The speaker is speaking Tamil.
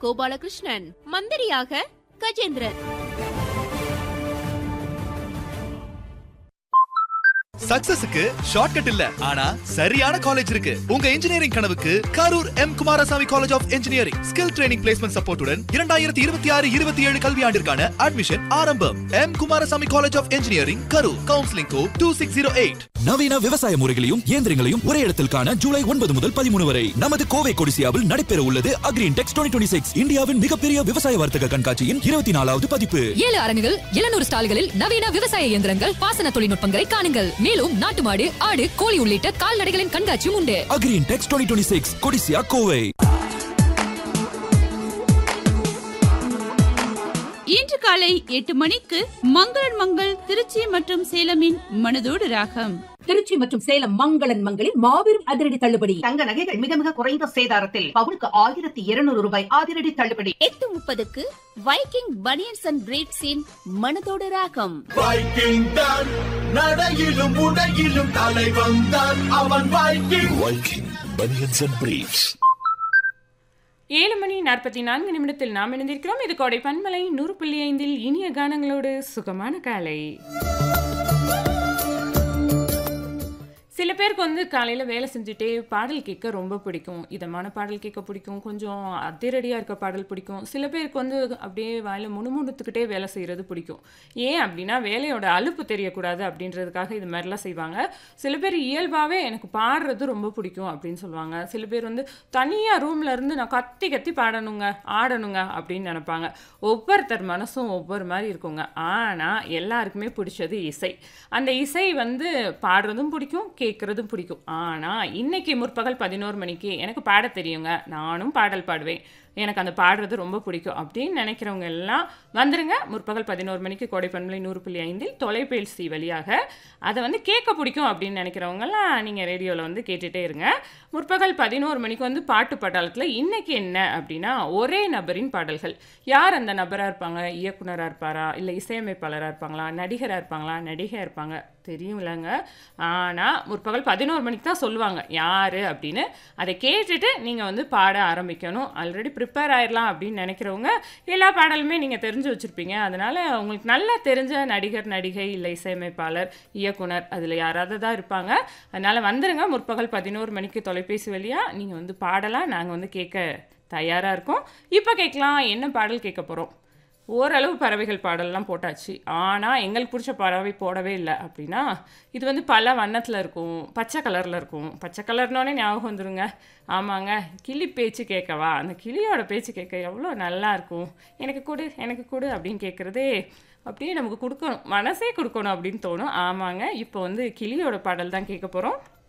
கோபாலகிருஷ்ணன் மந்திரியாக கஜேந்திரன் சக்சஸுக்கு ஷார்ட்கட் இல்ல ஆனா சரியான காலேஜ் இருக்கு உங்க இன்ஜினியரிங் கனவுக்கு Karur M Kumarasamy college of engineering skill training placement சப்போர்ட்டுடன் இரண்டாயிரத்தி இருபத்தி ஆறு இருபத்தி ஏழு கல்வியாண்டிற்கான அட்மிஷன் ஆரம்பம் M Kumarasamy college of engineering Karur counselling code two six zero eight நவீன விவசாய முறைகளையும் இயந்திரங்களையும் ஒரே இடத்தில் காண ஜூலை ஒன்பது முதல் பதிமூணு வரை நமது கோவை கொடிசியாவில் நடைபெற உள்ளது அக்ரீன் டெக்ஸ் டுவெண்ட்டி சிக்ஸ் இந்தியாவின் மிகப்பெரிய விவசாய வர்த்தக கண்காட்சியின் இருபத்தி நாலாவது பதிப்பு ஏழு அரங்குகள் எழுநூறு ஸ்டால்களில் நவீன விவசாய இயந்திரங்கள் பாசன தொழில்நுட்பங்களை காணுங்கள் மேலும் நாட்டு மாடு ஆடு கோழி உள்ளிட்ட கால்நடைகளின் கண்காட்சியும் உண்டு Agri Intex twenty six Codissia Kovai இன்று காலை எட்டு மணிக்கு மங்களன் மங்கள் திருச்சி மற்றும் சேலமின் மனதோடு ராகம் திருச்சி மற்றும் சேலம் மங்களன் மங்களில் மாபெரும் அதிரடி தள்ளுபடி தங்க நகைகள் மிக மிக குறைந்த சேதாரத்தில் பவுனுக்கு ஆயிரத்தி இருநூறு ரூபாய் அதிரடி தள்ளுபடி எட்டு முப்பதுக்கு வைக்கிங் பனியன்ஸ் அண்ட் பிரீட்ஸின் மனதோடு ராகம் வைக்கிங் தான் நடையிலும் உடையிலும் தலை வந்தான் அவன் Viking Viking banians and briefs ஏழு மணி நாற்பத்தி நான்கு நிமிடத்தில் நாம் இணைந்திருக்கிறோம் இது கோடை பன்மலை நூறு புள்ளி ஐந்தில் இனிய கானங்களோடு சுகமான காலை சில பேருக்கு வந்து காலையில் வேலை செஞ்சுட்டே பாடல் கேட்க ரொம்ப பிடிக்கும் இதமான பாடல் கேட்க பிடிக்கும் கொஞ்சம் அதிரடியாக இருக்க பாடல் பிடிக்கும் சில பேருக்கு வந்து அப்படியே வாயில் முணுமுணுத்துக்கிட்டே வேலை செய்கிறது பிடிக்கும் ஏன் அப்படின்னா வேலையோட அலுப்பு தெரியக்கூடாது அப்படின்றதுக்காக இது மாதிரிலாம் செய்வாங்க சில பேர் இயல்பாகவே எனக்கு பாடுறது ரொம்ப பிடிக்கும் அப்படின்னு சொல்லுவாங்க சில பேர் வந்து தனியாக ரூமில் இருந்து நான் கத்தி கத்தி பாடணுங்க ஆடணுங்க அப்படின்னு நினைப்பாங்க ஒவ்வொருத்தர் மனசும் ஒவ்வொரு மாதிரி இருக்குங்க ஆனால் எல்லாருக்குமே பிடிச்சது இசை அந்த இசை வந்து பாடுறதும் பிடிக்கும் கேட்குறதும் பிடிக்கும் ஆனால் இன்னைக்கு முற்பகல் பதினோரு மணிக்கு எனக்கு பாட தெரியுங்க நானும் பாடல் பாடுவேன் எனக்கு அந்த பாடுறது ரொம்ப பிடிக்கும் அப்படின்னு நினைக்கிறவங்க எல்லாம் வந்துருங்க முற்பகல் பதினோரு மணிக்கு கோடை பண்பலை நூறு புள்ளி ஐந்தில் தொலைபேசி வழியாக அதை வந்து கேட்க பிடிக்கும் அப்படின்னு நினைக்கிறவங்கலாம் நீங்கள் ரேடியோவில் வந்து கேட்டுகிட்டே இருங்க முற்பகல் பதினோரு மணிக்கு வந்து பாட்டு பட்டாளத்தில் இன்னைக்கு என்ன அப்படின்னா ஒரே நபரின் பாடல்கள் யார் அந்த நபராக இருப்பாங்க இயக்குனராக இருப்பாரா இல்லை இசையமைப்பாளராக இருப்பாங்களா நடிகராக இருப்பாங்களா நடிகையாக இருப்பாங்க தெரியும்லங்க ஆனால் முற்பகல் பதினோரு மணிக்கு தான் சொல்லுவாங்க யார் அப்படின்னு அதை கேட்டுட்டு நீங்கள் வந்து பாட ஆரம்பிக்கணும் ஆல்ரெடி ப்ரிப்பேர் ஆயிடலாம் அப்படின்னு நினைக்கிறவங்க எல்லா பாடலுமே நீங்கள் தெரிஞ்சு வச்சுருப்பீங்க அதனால் உங்களுக்கு நல்லா தெரிஞ்ச நடிகர் நடிகை இல்லை இசையமைப்பாளர் இயக்குனர் அதில் யாராவது தான் இருப்பாங்க அதனால் வந்துருங்க முற்பகல் பதினோரு மணிக்கு தொலைபேசி வழியாக நீங்கள் வந்து பாடலாம் நாங்கள் வந்து கேட்க தயாராக இருக்கோம் இப்போ கேட்கலாம் என்ன பாடல் கேட்க போகிறோம் ஓரளவு பறவைகள் பாடல்லாம் போட்டாச்சு ஆனால் எங்களுக்கு பிடிச்ச பறவை போடவே இல்லை அப்படின்னா இது வந்து பல வண்ணத்தில் இருக்கும் பச்சை கலரில் இருக்கும் பச்சை கலர்னோடனே ஞாபகம் வந்துருங்க ஆமாங்க கிளி பேச்சு கேட்கவா அந்த கிளியோட பேச்சு கேட்க எவ்வளோ நல்லா இருக்கும் எனக்கு கொடு எனக்கு கொடு அப்படின்னு கேட்குறதே அப்படியே நமக்கு கொடுக்கணும் மனசே கொடுக்கணும் அப்படின்னு தோணும் ஆமாங்க இப்போ வந்து கிளியோட பாடல் தான் கேட்க போகிறோம்